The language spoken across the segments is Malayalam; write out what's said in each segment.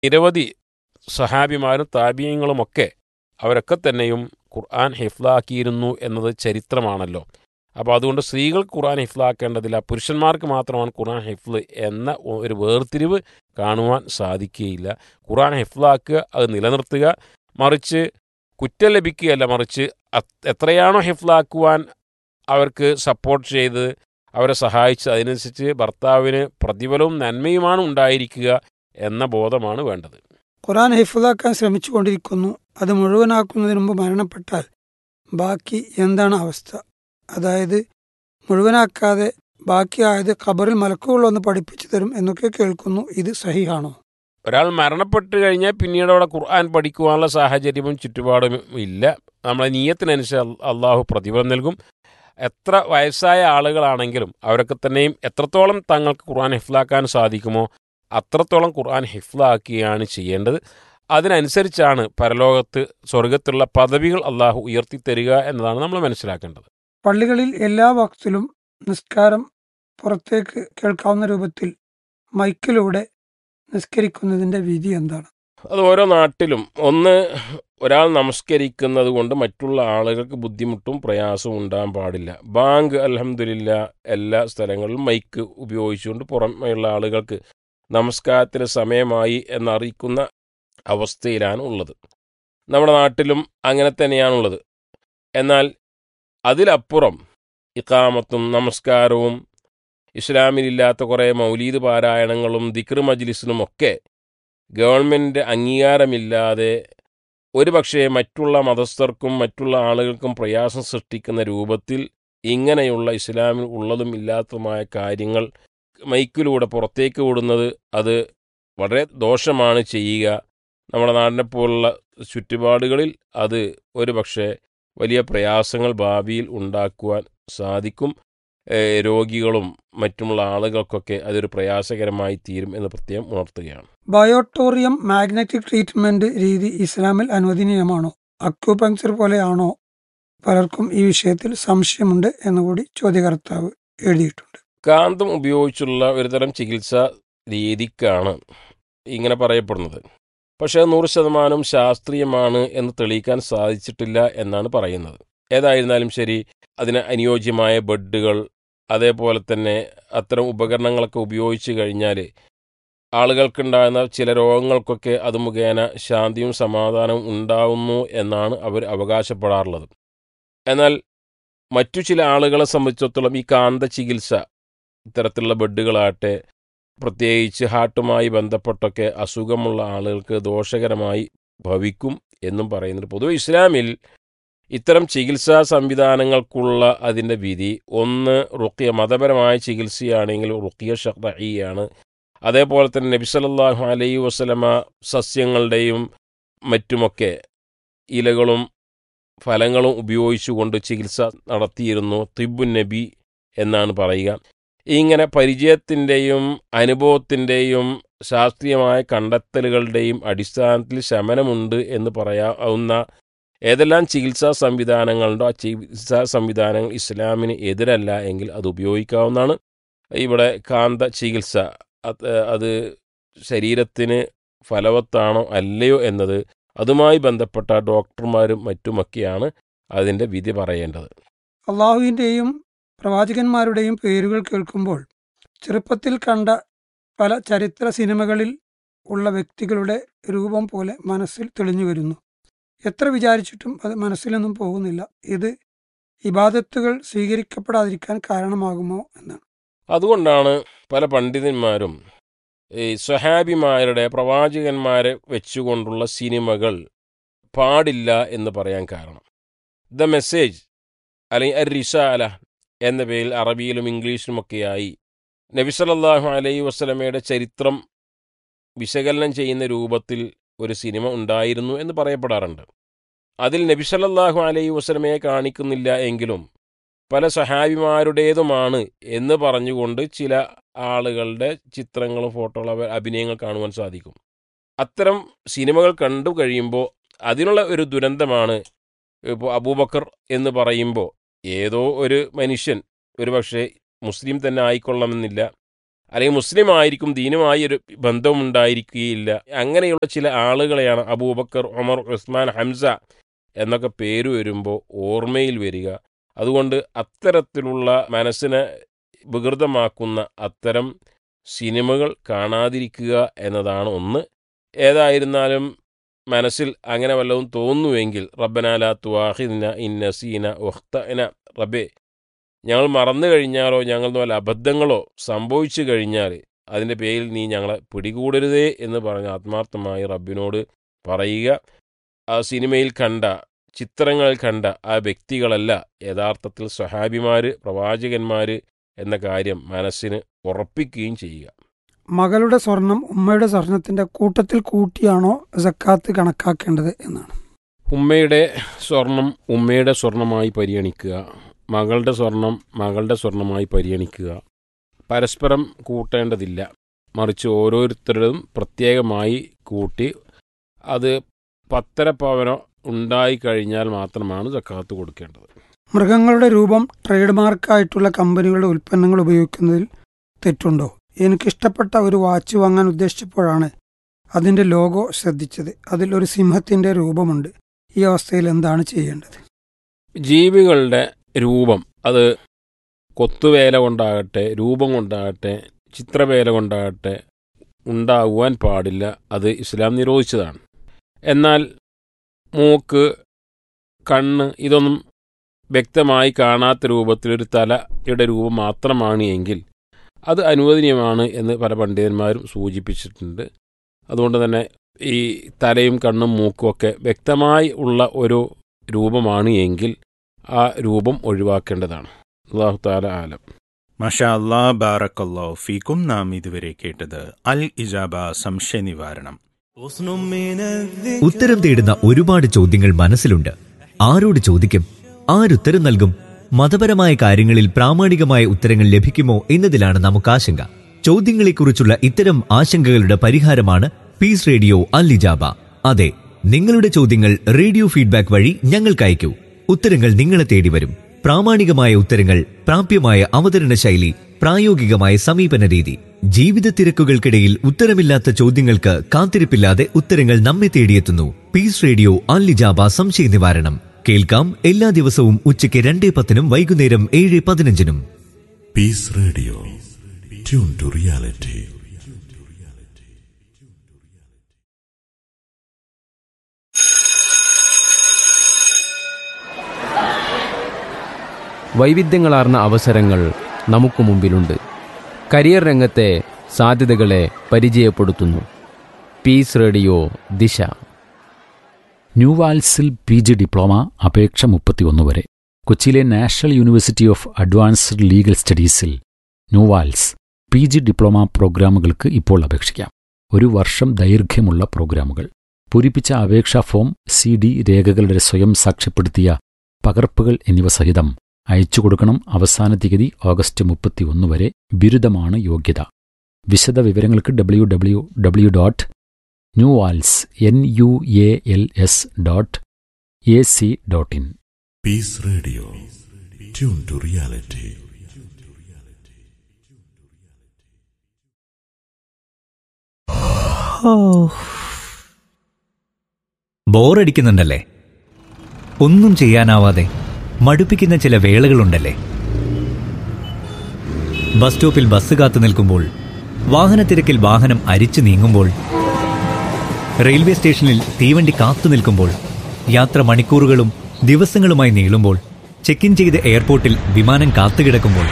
നിരവധി സഹാബിമാരും താബീയങ്ങളുമൊക്കെ അവരൊക്കെ തന്നെയും ഖുർആൻ ഹിഫ്ലാക്കിയിരുന്നു എന്നത് ചരിത്രമാണല്ലോ അപ്പോൾ അതുകൊണ്ട് സ്ത്രീകൾ ഖുർആൻ ഹിഫ്ലാക്കേണ്ടതില്ല പുരുഷന്മാർക്ക് മാത്രമാണ് ഖുർആൻ ഹിഫ്ല് എന്ന ഒരു വേർതിരിവ് കാണുവാൻ സാധിക്കുകയില്ല ഖുർആൻ ഹിഫ്ലാക്കുക അത് നിലനിർത്തുക മറിച്ച് കുറ്റം ലഭിക്കുകയല്ല മറിച്ച് അത് എത്രയാണോ ഹിഫ്ലാക്കുവാൻ അവർക്ക് സപ്പോർട്ട് ചെയ്ത് അവരെ സഹായിച്ച് അതിനനുസരിച്ച് ഭർത്താവിന് പ്രതിഫലവും നന്മയുമാണ് ഉണ്ടായിരിക്കുക എന്ന ബോധമാണ് വേണ്ടത് ഖുറാൻ ഹിഫുദാക്കാൻ ശ്രമിച്ചുകൊണ്ടിരിക്കുന്നു അത് മുഴുവനാക്കുന്നതിന് മുമ്പ് മരണപ്പെട്ടാൽ ബാക്കി എന്താണ് അവസ്ഥ അതായത് മുഴുവനാക്കാതെ ബാക്കിയായത് ഖബറിൽ മലക്കുകൾ വന്ന് പഠിപ്പിച്ചു തരും എന്നൊക്കെ കേൾക്കുന്നു ഇത് സഹിയാണോ ഒരാൾ മരണപ്പെട്ട് കഴിഞ്ഞാൽ പിന്നീട് അവിടെ ഖുർആൻ പഠിക്കുവാനുള്ള സാഹചര്യവും ചുറ്റുപാടും ഇല്ല നമ്മളെ നീയത്തിനനുസരിച്ച് അള്ളാഹു പ്രതിഫലം നൽകും എത്ര വയസ്സായ ആളുകളാണെങ്കിലും അവരൊക്കെ തന്നെയും എത്രത്തോളം തങ്ങൾക്ക് ഖുർആൻ ഹിഫ്ലാക്കാൻ സാധിക്കുമോ അത്രത്തോളം ഖുർആൻ ഹിഫ്ലാക്കുകയാണ് ചെയ്യേണ്ടത് അതിനനുസരിച്ചാണ് പരലോകത്ത് സ്വർഗത്തുള്ള പദവികൾ അള്ളാഹു ഉയർത്തിത്തരിക എന്നതാണ് നമ്മൾ മനസ്സിലാക്കേണ്ടത് പള്ളികളിൽ എല്ലാ വക്തിലും നിസ്കാരം പുറത്തേക്ക് കേൾക്കാവുന്ന രൂപത്തിൽ മൈക്കിലൂടെ നിസ്കരിക്കുന്നതിന്റെ വിധി എന്താണ് അത് ഓരോ നാട്ടിലും ഒന്ന് ഒരാൾ നമസ്കരിക്കുന്നത് കൊണ്ട് മറ്റുള്ള ആളുകൾക്ക് ബുദ്ധിമുട്ടും പ്രയാസവും ഉണ്ടാകാൻ പാടില്ല ബാങ്ക് അലഹമില്ല എല്ലാ സ്ഥലങ്ങളിലും മൈക്ക് ഉപയോഗിച്ചുകൊണ്ട് പുറമെയുള്ള ആളുകൾക്ക് നമസ്കാരത്തിന് സമയമായി എന്നറിയിക്കുന്ന അവസ്ഥയിലാണ് ഉള്ളത് നമ്മുടെ നാട്ടിലും അങ്ങനെ തന്നെയാണുള്ളത് എന്നാൽ അതിലപ്പുറം ഇക്കാമത്തും നമസ്കാരവും ഇസ്ലാമിലില്ലാത്ത കുറേ മൗലീദ് പാരായണങ്ങളും ദിക്ർ മജ്ലിസിനുമൊക്കെ ഗവൺമെൻറ് അംഗീകാരമില്ലാതെ ഒരുപക്ഷെ മറ്റുള്ള മതസ്ഥർക്കും മറ്റുള്ള ആളുകൾക്കും പ്രയാസം സൃഷ്ടിക്കുന്ന രൂപത്തിൽ ഇങ്ങനെയുള്ള ഇസ്ലാമിൽ ഉള്ളതും ഇല്ലാത്തതുമായ കാര്യങ്ങൾ മൈക്കിലൂടെ പുറത്തേക്ക് വിടുന്നത് അത് വളരെ ദോഷമാണ് ചെയ്യുക നമ്മുടെ നാടിനെ പോലുള്ള ചുറ്റുപാടുകളിൽ അത് ഒരുപക്ഷെ വലിയ പ്രയാസങ്ങൾ ഭാവിയിൽ ഉണ്ടാക്കുവാൻ സാധിക്കും ഏഹ് രോഗികളും മറ്റുമുള്ള ആളുകൾക്കൊക്കെ അതൊരു പ്രയാസകരമായി തീരും എന്ന് പ്രത്യേകം ഉണർത്തുകയാണ് ബയോട്ടോറിയം മാഗ്നറ്റിക് ട്രീറ്റ്മെന്റ് രീതി ഇസ്ലാമിൽ അനുവദനീയമാണോ അക്യൂപങ്ചർ പോലെയാണോ പലർക്കും ഈ വിഷയത്തിൽ സംശയമുണ്ട് എന്നുകൂടി ചോദ്യകർത്താവ് എഴുതിയിട്ടുണ്ട് കാന്തം ഉപയോഗിച്ചുള്ള ഒരുതരം ചികിത്സാ രീതിക്കാണ് ഇങ്ങനെ പറയപ്പെടുന്നത് പക്ഷേ അത് നൂറ് ശതമാനം ശാസ്ത്രീയമാണ് എന്ന് തെളിയിക്കാൻ സാധിച്ചിട്ടില്ല എന്നാണ് പറയുന്നത് ഏതായിരുന്നാലും ശരി അതിന് അനുയോജ്യമായ ബെഡുകൾ അതേപോലെ തന്നെ അത്തരം ഉപകരണങ്ങളൊക്കെ ഉപയോഗിച്ച് കഴിഞ്ഞാൽ ആളുകൾക്കുണ്ടാകുന്ന ചില രോഗങ്ങൾക്കൊക്കെ അത് മുഖേന ശാന്തിയും സമാധാനവും ഉണ്ടാവുന്നു എന്നാണ് അവർ അവകാശപ്പെടാറുള്ളത് എന്നാൽ മറ്റു ചില ആളുകളെ സംബന്ധിച്ചിടത്തോളം ഈ കാന്ത ചികിത്സ ഇത്തരത്തിലുള്ള ബെഡുകളാട്ടെ പ്രത്യേകിച്ച് ഹാർട്ടുമായി ബന്ധപ്പെട്ടൊക്കെ അസുഖമുള്ള ആളുകൾക്ക് ദോഷകരമായി ഭവിക്കും എന്നും പറയുന്നുണ്ട് പൊതുവെ ഇസ്ലാമിൽ ഇത്തരം ചികിത്സാ സംവിധാനങ്ങൾക്കുള്ള അതിൻ്റെ വിധി ഒന്ന് റുക്കിയ മതപരമായ ചികിത്സയാണെങ്കിൽ റുക്കിയ ഷർഈയാണ് അതേപോലെ തന്നെ നബി സല്ലല്ലാഹു അലൈഹി വസല്ലമ സസ്യങ്ങളുടെയും മറ്റുമൊക്കെ ഇലകളും ഫലങ്ങളും ഉപയോഗിച്ചുകൊണ്ട് ചികിത്സ നടത്തിയിരുന്നു തിബുൻ നബി എന്നാണ് പറയുക ഇങ്ങനെ പരിചയത്തിൻ്റെയും അനുഭവത്തിൻ്റെയും ശാസ്ത്രീയമായ കണ്ടെത്തലുകളുടെയും അടിസ്ഥാനത്തിൽ ശമനമുണ്ട് എന്ന് പറയാവുന്ന ഏതെല്ലാം ചികിത്സാ സംവിധാനങ്ങളുണ്ടോ ആ ചികിത്സാ സംവിധാനങ്ങൾ ഇസ്ലാമിന് എതിരല്ല എങ്കിൽ അത് ഉപയോഗിക്കാവുന്നതാണ് ഇവിടെ കാന്ത ചികിത്സ അത് അത് ശരീരത്തിന് ഫലവത്താണോ അല്ലയോ എന്നത് അതുമായി ബന്ധപ്പെട്ട ഡോക്ടർമാരും മറ്റുമൊക്കെയാണ് അതിൻ്റെ വിധി പറയേണ്ടത് അള്ളാഹുവിൻ്റെയും പ്രവാചകന്മാരുടെയും പേരുകൾ കേൾക്കുമ്പോൾ ചെറുപ്പത്തിൽ കണ്ട പല ചരിത്ര സിനിമകളിൽ ഉള്ള വ്യക്തികളുടെ രൂപം പോലെ മനസ്സിൽ തെളിഞ്ഞു വരുന്നു എത്ര വിചാരിച്ചിട്ടും അത് മനസ്സിൽ നിന്നും പോകുന്നില്ല ഇത് ഇബാദത്തുകൾ സ്വീകരിക്കപ്പെടാതിരിക്കാൻ കാരണമാകുമോ എന്നാണ് അതുകൊണ്ടാണ് പല പണ്ഡിതന്മാരും ഈ സ്വഹാബിമാരുടെ പ്രവാചകന്മാരെ വെച്ചുകൊണ്ടുള്ള സിനിമകൾ പാടില്ല എന്ന് പറയാൻ കാരണം ദ മെസ്സേജ് അല്ലെങ്കിൽ അർ റിസാല എന്ന പേരിൽ അറബിയിലും ഇംഗ്ലീഷിലുമൊക്കെയായി നബി സല്ലല്ലാഹു അലൈഹി വസല്ലമയുടെ ചരിത്രം വിശകലനം ചെയ്യുന്ന രൂപത്തിൽ ഒരു സിനിമ ഉണ്ടായിരുന്നു എന്ന് പറയപ്പെടാറുണ്ട് അതിൽ നബി സല്ലല്ലാഹു അലൈഹി വസല്ലമയെ കാണിക്കുന്നില്ല എങ്കിലും പല സഹാബിമാരുടേതുമാണ് എന്ന് പറഞ്ഞുകൊണ്ട് ചില ആളുകളുടെ ചിത്രങ്ങളും ഫോട്ടോകളും അവ- അഭിനയങ്ങൾ കാണുവാൻ സാധിക്കും അത്തരം സിനിമകൾ കണ്ടു കഴിയുമ്പോൾ അതിനുള്ള ഒരു ദുരന്തമാണ് ഇപ്പോൾ അബൂബക്കർ എന്ന് പറയുമ്പോൾ ഏതോ ഒരു മനുഷ്യൻ ഒരു പക്ഷേ മുസ്ലിം തന്നെ ആയിക്കൊള്ളണമെന്നില്ല അല്ലെങ്കിൽ മുസ്ലിം ആയിരിക്കും ദീനുമായി ഒരു ബന്ധമുണ്ടായിരിക്കുകയില്ല അങ്ങനെയുള്ള ചില ആളുകളെയാണ് അബൂബക്കർ ഉമർ ഉസ്മാൻ ഹംസ എന്നൊക്കെ പേര് വരുമ്പോൾ ഓർമ്മയിൽ വരിക അതുകൊണ്ട് അത്തരത്തിലുള്ള മനസ്സിനെ വികൃതമാക്കുന്ന അത്തരം സിനിമകൾ കാണാതിരിക്കുക എന്നതാണ് ഒന്ന് ഏതായിരുന്നാലും മനസ്സിൽ അങ്ങനെ വല്ലതും തോന്നുവെങ്കിൽ റബ്ബനാല തുവാഹിദ്ന ഇന്നസീന ഉഖ്തന റബ്ബേ ഞങ്ങൾ മറന്നു കഴിഞ്ഞാലോ ഞങ്ങൾ വല്ല അബദ്ധങ്ങളോ സംഭവിച്ചു കഴിഞ്ഞാൽ അതിൻ്റെ പേരിൽ നീ ഞങ്ങളെ പിടികൂടരുതേ എന്ന് പറഞ്ഞ് ആത്മാർത്ഥമായി റബ്ബിനോട് പറയുക ആ സിനിമയിൽ കണ്ട ചിത്രങ്ങളിൽ കണ്ട ആ വ്യക്തികളല്ല യഥാർത്ഥത്തിൽ സ്വഹാബിമാർ പ്രവാചകന്മാർ എന്ന കാര്യം മനസ്സിന് ഉറപ്പിക്കുകയും ചെയ്യുക മകളുടെ സ്വർണം ഉമ്മയുടെ സ്വർണത്തിന്റെ കൂട്ടത്തിൽ കൂട്ടിയാണോ സക്കാത്ത് കണക്കാക്കേണ്ടത് എന്നാണ് ഉമ്മയുടെ സ്വർണം ഉമ്മയുടെ സ്വർണമായി പരിഗണിക്കുക മകളുടെ സ്വർണം മകളുടെ സ്വർണമായി പരിഗണിക്കുക പരസ്പരം കൂട്ടേണ്ടതില്ല മറിച്ച് ഓരോരുത്തരും പ്രത്യേകമായി കൂട്ടി അത് പത്തര പവനോ ഉണ്ടായിക്കഴിഞ്ഞാൽ മാത്രമാണ് സക്കാത്ത് കൊടുക്കേണ്ടത് മൃഗങ്ങളുടെ രൂപം ട്രേഡ് മാർക്കായിട്ടുള്ള കമ്പനികളുടെ ഉൽപ്പന്നങ്ങൾ ഉപയോഗിക്കുന്നതിൽ തെറ്റുണ്ടോ എനിക്കിഷ്ടപ്പെട്ട ഒരു വാച്ച് വാങ്ങാൻ ഉദ്ദേശിച്ചപ്പോഴാണ് അതിന്റെ ലോഗോ ശ്രദ്ധിച്ചത് അതിൽ ഒരു സിംഹത്തിന്റെ രൂപമുണ്ട് ഈ അവസ്ഥയിൽ എന്താണ് ചെയ്യേണ്ടത് ജീവികളുടെ രൂപം അത് കൊത്തുവേല കൊണ്ടാകട്ടെ രൂപം കൊണ്ടാകട്ടെ ചിത്രവേല കൊണ്ടാകട്ടെ ഉണ്ടാകുവാൻ പാടില്ല അത് ഇസ്ലാം നിരോധിച്ചതാണ് എന്നാൽ മൂക്ക് കണ്ണ് ഇതൊന്നും വ്യക്തമായി കാണാത്ത രൂപത്തിലൊരു തലയുടെ രൂപം മാത്രമാണ് എങ്കിൽ അത് അനുവദനീയമാണ് എന്ന് പല പണ്ഡിതന്മാരും സൂചിപ്പിച്ചിട്ടുണ്ട് അതുകൊണ്ട് തന്നെ ഈ തലയും കണ്ണും മൂക്കും ഒക്കെ വ്യക്തമായി ഉള്ള ഒരു രൂപമാണ് എങ്കിൽ ആ രൂപം ഒഴിവാക്കേണ്ടതാണ് അള്ളാഹു താല ആലം മഷാ അല്ലാ ബാറക്കല്ലോ ഫീക്കും നാം ഇതുവരെ കേട്ടത് അൽ ഇജാബ സംശയ നിവാരണം ഉത്തരം തേടുന്ന ഒരുപാട് ചോദ്യങ്ങൾ മനസ്സിലുണ്ട് ആരോട് ചോദിക്കും ആരുത്തരം നൽകും മതപരമായ കാര്യങ്ങളിൽ പ്രാമാണികമായ ഉത്തരങ്ങൾ ലഭിക്കുമോ എന്നതിലാണ് നമുക്ക് ആശങ്ക ചോദ്യങ്ങളെക്കുറിച്ചുള്ള ഇത്തരം ആശങ്കകളുടെ പരിഹാരമാണ് പീസ് റേഡിയോ അല്ലിജാബ അതെ നിങ്ങളുടെ ചോദ്യങ്ങൾ റേഡിയോ ഫീഡ്ബാക്ക് വഴി ഞങ്ങൾക്ക് അയക്കൂ ഉത്തരങ്ങൾ നിങ്ങളെ തേടി വരും പ്രാമാണികമായ ഉത്തരങ്ങൾ പ്രാപ്യമായ അവതരണ ശൈലി പ്രായോഗികമായ സമീപന രീതി ജീവിത തിരക്കുകൾക്കിടയിൽ ഉത്തരമില്ലാത്ത ചോദ്യങ്ങൾക്ക് കാത്തിരിപ്പില്ലാതെ ഉത്തരങ്ങൾ നമ്മെ തേടിയെത്തുന്നു പീസ് റേഡിയോ അല്ലിജാബ സംശയ നിവാരണം കേൾക്കാം എല്ലാ ദിവസവും ഉച്ചയ്ക്ക് രണ്ടേ പത്തിനും വൈകുന്നേരം ഏഴ് പതിനഞ്ചിനും Peace Radio. Tune to reality. വൈവിധ്യങ്ങളാർന്ന അവസരങ്ങൾ നമുക്ക് മുമ്പിലുണ്ട് കരിയർ രംഗത്തെ സാധ്യതകളെ പരിചയപ്പെടുത്തുന്നു പീസ് റേഡിയോ ദിശ ന്യൂവാൽസിൽ പി ജി ഡിപ്ലോമ അപേക്ഷ മുപ്പത്തിയൊന്ന് വരെ കൊച്ചിയിലെ national university of advanced legal സ്റ്റഡീസിൽ ന്യൂവാൽസ് പി ജി ഡിപ്ലോമ പ്രോഗ്രാമുകൾക്ക് ഇപ്പോൾ അപേക്ഷിക്കാം ഒരു വർഷം ദൈർഘ്യമുള്ള പ്രോഗ്രാമുകൾ പൂരിപ്പിച്ച അപേക്ഷാ ഫോം സി ഡി രേഖകളുടെ സ്വയം സാക്ഷ്യപ്പെടുത്തിയ പകർപ്പുകൾ എന്നിവ സഹിതം അയച്ചു കൊടുക്കണം അവസാന തീയതി ഓഗസ്റ്റ് മുപ്പത്തിയൊന്ന് വരെ ബിരുദമാണ് യോഗ്യത വിശദ വിവരങ്ങൾക്ക് W W W dot NUALS N U A L S dot A C dot in Peace Radio. Tune to reality. ബോറടിക്കുന്നുണ്ടല്ലേ ഒന്നും ചെയ്യാനാവാതെ മടുപ്പിക്കുന്ന ചില വേളകളുണ്ടല്ലേ ബസ് സ്റ്റോപ്പിൽ ബസ് കാത്തു നിൽക്കുമ്പോൾ വാഹനത്തിരക്കിൽ വാഹനം അരിച്ചു നീങ്ങുമ്പോൾ റെയിൽവേ സ്റ്റേഷനിൽ തീവണ്ടി കാത്തു നിൽക്കുമ്പോൾ യാത്ര മണിക്കൂറുകളും ദിവസങ്ങളുമായി നീളുമ്പോൾ ചെക്ക് ഇൻ ചെയ്ത് എയർപോർട്ടിൽ വിമാനം കാത്തുകിടക്കുമ്പോൾ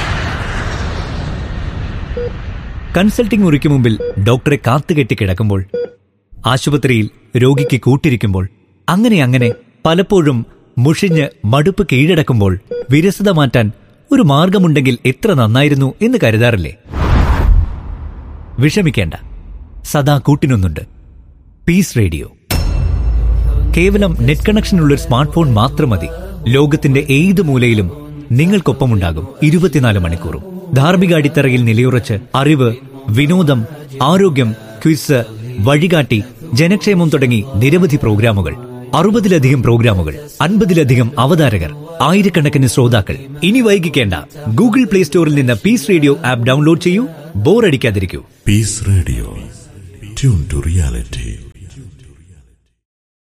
കൺസൾട്ടിംഗ് മുറിക്ക് മുമ്പിൽ ഡോക്ടറെ കാത്തുകെട്ടി കിടക്കുമ്പോൾ ആശുപത്രിയിൽ രോഗിക്ക് കൂട്ടിരിക്കുമ്പോൾ അങ്ങനെ അങ്ങനെ പലപ്പോഴും മുഷിഞ്ഞ് മടുപ്പ് കീഴടക്കുമ്പോൾ വിരസത മാറ്റാൻ ഒരു മാർഗമുണ്ടെങ്കിൽ എത്ര നന്നായിരുന്നു എന്ന് കരുതാറില്ലേ വിഷമിക്കേണ്ട സദാ കൂട്ടിനൊന്നുണ്ട് പീസ് റേഡിയോ കേവലം നെറ്റ് കണക്ഷനുള്ള ഒരു സ്മാർട്ട് ഫോൺ മാത്രം മതി ലോകത്തിന്റെ ഏത് മൂലയിലും നിങ്ങൾക്കൊപ്പമുണ്ടാകും ഇരുപത്തിനാല് മണിക്കൂറും ധാർമ്മിക അടിത്തറയിൽ നിലയുറച്ച് അറിവ് വിനോദം ആരോഗ്യം ക്വിസ് വഴികാട്ടി ജനക്ഷേമം തുടങ്ങി നിരവധി പ്രോഗ്രാമുകൾ അറുപതിലധികം പ്രോഗ്രാമുകൾ അൻപതിലധികം അവതാരകർ ആയിരക്കണക്കിന് ശ്രോതാക്കൾ ഇനി വൈകിക്കേണ്ട ഗൂഗിൾ പ്ലേ സ്റ്റോറിൽ നിന്ന് പീസ് റേഡിയോ ആപ്പ് ഡൗൺലോഡ് ചെയ്യൂ ബോറടിക്കാതിരിക്കൂ Peace Radio. Tune to reality.